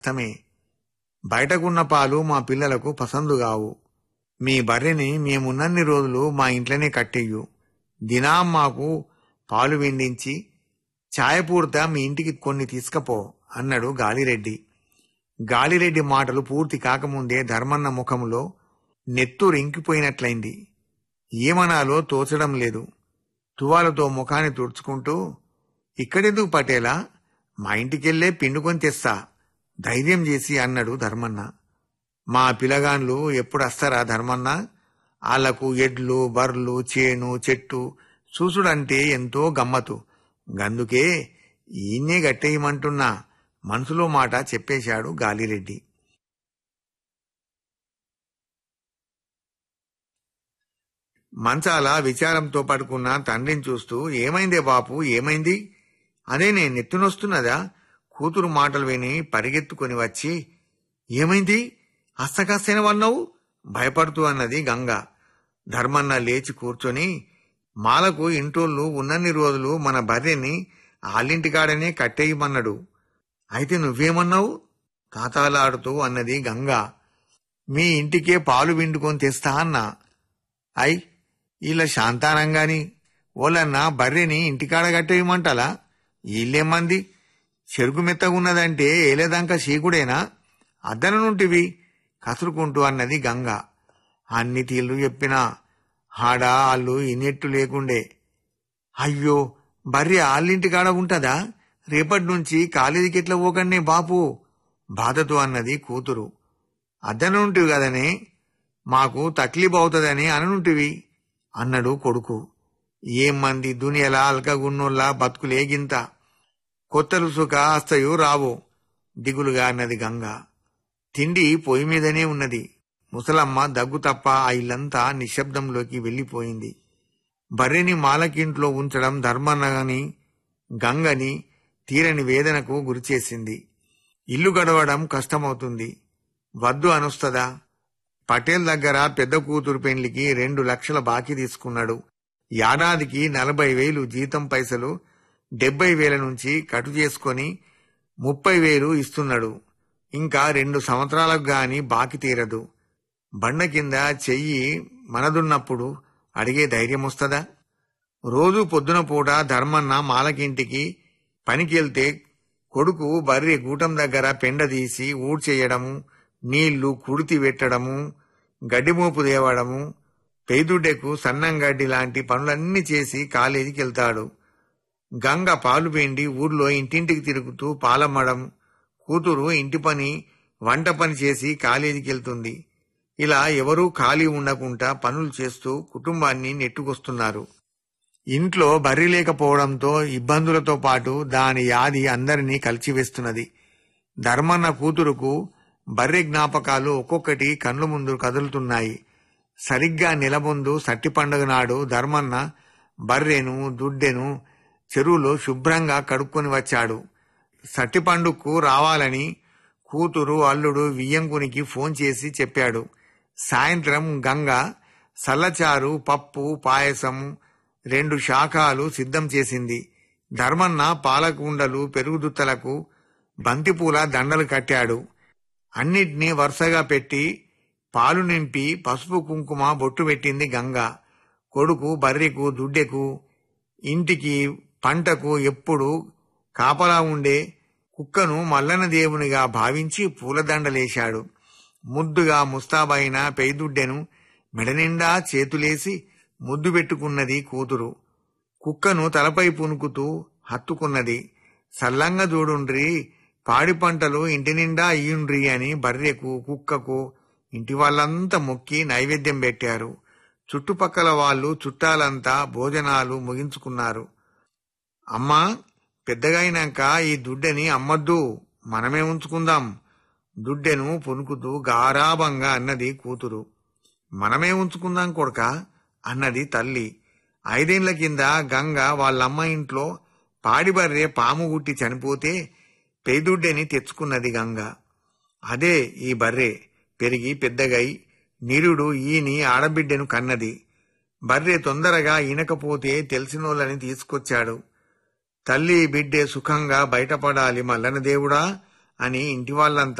తమే బయటకున్న పాలు మా పిల్లలకు పసందు కావు మీ బర్రెని మేమున్నన్ని రోజులు మా ఇంట్లోనే కట్టెయ్యు దినాం మాకు పాలు విండించి ఛాయపూర్త మీ ఇంటికి కొన్ని తీసుకపో అన్నాడు గాలిరెడ్డి గాలిరెడ్డి మాటలు పూర్తి కాకముందే ధర్మన్న ముఖములో నెత్తు రింకిపోయినట్లయింది ఏమనాలో తోచడం లేదు తువాలతో ముఖాన్ని తుడుచుకుంటూ ఇక్కడెందుకు పటేలా మా ఇంటికెళ్లే పిండుకొని తెస్తా ధైర్యం చేసి అన్నాడు ధర్మన్న మా పిలగాన్లు ఎప్పుడు వస్తారా ధర్మన్న ఆళ్లకు ఎడ్లు బర్లు చేను చెట్టు చూసుడంటే ఎంతో గమ్మతు గందుకే ఈయన్నే గట్టేయమంటున్నా మనసులో మాట చెప్పేశాడు గాలిరెడ్డి మంచాల విచారంతో పడుకున్న తండ్రిని చూస్తూ ఏమైందే బాపు ఏమైంది అదే నేను నెత్తునొస్తున్నదా కూతురు మాటలు విని పరిగెత్తుకొని వచ్చి ఏమైంది అస్తకాస్తైన వన్నావు భయపడుతూ అన్నది గంగ ధర్మన్న లేచి కూర్చొని మాలకు ఇంటోళ్ళు ఉన్నన్ని రోజులు మన భార్యని ఆళ్ళింటికాడనే కట్టేయమన్నాడు అయితే నువ్వేమన్నావు తాతాలాడుతూ అన్నది గంగ మీ ఇంటికే పాలు విండుకొని తెస్తా అన్నా ఐ ఇలా శాంతానంగాని ఓలన్న బర్రెని ఇంటికాడ కట్టేయమంటాలా ఈళ్ళేమంది చెరుకు మెత్తగున్నదంటే ఏలేదాకా చీకుడేనా అద్దన నుంటివి కసురుకుంటూ అన్నది గంగ అన్ని తీర్లు చెప్పినా హాడా ఆళ్ళు ఇనెట్టు లేకుండే అయ్యో బర్రె ఆళ్ళింటికాడ ఉంటదా రేపటి నుంచి కాలేజీకి ఎట్లా పోకండి బాపు బాధతో అన్నది కూతురు అద్దనుంటివి కదనే మాకు తక్లీఫ్ అవుతుందని అననుంటివి అన్నాడు కొడుకు ఏం మంది దునియలా అల్కగున్నోళ్ళ బతుకులేగింత కొత్తలు సుఖ అస్తయు రావు దిగులుగా అన్నది గంగ తిండి పొయ్యి మీదనే ఉన్నది ముసలమ్మ దగ్గు తప్ప ఆ ఇల్లంతా నిశ్శబ్దంలోకి వెళ్లిపోయింది బర్రెని మాలకింట్లో ఉంచడం ధర్మన్నగని గంగని తీరని వేదనకు గురిచేసింది ఇల్లు గడవడం కష్టమవుతుంది వద్దు అనుస్తదా పటేల్ దగ్గర పెద్ద కూతురు పెండ్లికి రెండు లక్షల బాకీ తీసుకున్నాడు ఏడాదికి నలభై వేలు జీతం పైసలు డెబ్బై వేల నుంచి కటు చేసుకొని ముప్పై వేలు ఇస్తున్నాడు ఇంకా రెండు సంవత్సరాలకు గాని బాకి తీరదు బండ కింద చెయ్యి మనదున్నప్పుడు అడిగే ధైర్యం వస్తదా రోజు పొద్దున పూట ధర్మన్న మాలకింటికి పనికెళ్తే కొడుకు బర్రె గూటం దగ్గర పెండ తీసి ఊడ్చేయడము నీళ్లు కుడితి పెట్టడము గడ్డిమోపు దేవడము పెయిదుడ్డెకు సన్నం గడ్డి లాంటి పనులన్నీ చేసి కాలేజీకి వెళ్తాడు గంగ పాలు పిండి ఊర్లో ఇంటింటికి తిరుగుతూ పాలమ్మడం కూతురు ఇంటి పని వంట పని చేసి కాలేజీకి వెళ్తుంది ఇలా ఎవరూ ఖాళీ ఉండకుండా పనులు చేస్తూ కుటుంబాన్ని నెట్టుకొస్తున్నారు ఇంట్లో బర్రి లేకపోవడంతో ఇబ్బందులతో పాటు దాని యాది అందరినీ కలిచివేస్తున్నది ధర్మన్న కూతురుకు బర్రె జ్ఞాపకాలు ఒక్కొక్కటి కన్ను ముందు కదులుతున్నాయి సరిగ్గా నెలముందు సట్టి పండుగ నాడు ధర్మన్న బర్రెను దుడ్డెను చెరువులో శుభ్రంగా కడుక్కొని వచ్చాడు సట్టి పండుగకు రావాలని కూతురు అల్లుడు వియ్యంకునికి ఫోన్ చేసి చెప్పాడు సాయంత్రం గంగ సల్లచారు పప్పు పాయసం రెండు శాఖాలు సిద్ధం చేసింది ధర్మన్న పాలకుండలు పెరుగుదుత్తలకు బంతిపూల దండలు కట్టాడు అన్నిటినీ వరుసగా పెట్టి పాలు నింపి పసుపు కుంకుమ బొట్టు పెట్టింది గంగ కొడుకు బర్రెకు దుడ్డెకు ఇంటికి పంటకు ఎప్పుడు కాపలా ఉండే కుక్కను మల్లన దేవునిగా భావించి పూలదండలేశాడు ముద్దుగా ముస్తాబైన పెయిదుడ్డెను మెడనిండా చేతులేసి ముద్దు పెట్టుకున్నది కూతురు కుక్కను తలపై పునుకుతూ హత్తుకున్నది సల్లంగా చూడుండ్రి పాడి పంటలు ఇంటి నిండా అయ్యుండ్రి అని బర్రెకు కుక్కకు ఇంటి వాళ్ళంతా మొక్కి నైవేద్యం పెట్టారు చుట్టుపక్కల వాళ్ళు చుట్టాలంతా భోజనాలు ముగించుకున్నారు అమ్మా పెద్దగైనాక ఈ దుడ్డెని అమ్మద్దు మనమే ఉంచుకుందాం దుడ్డెను పునుకుతూ గారాభంగా అన్నది కూతురు మనమే ఉంచుకుందాం కొడుక అన్నది తల్లి ఐదేండ్ల కింద గంగ వాళ్ళమ్మ ఇంట్లో పాడిబర్రె పాము గుట్టి చనిపోతే పేదుడ్డెని తెచ్చుకున్నది గంగ అదే ఈ బర్రె పెరిగి పెద్దగై నిరుడు ఈని ఆడబిడ్డెను కన్నది బర్రె తొందరగా ఈనకపోతే తెలిసినోళ్ళని తీసుకొచ్చాడు తల్లి బిడ్డే సుఖంగా బయటపడాలి మల్లన దేవుడా అని ఇంటి వాళ్ళంతా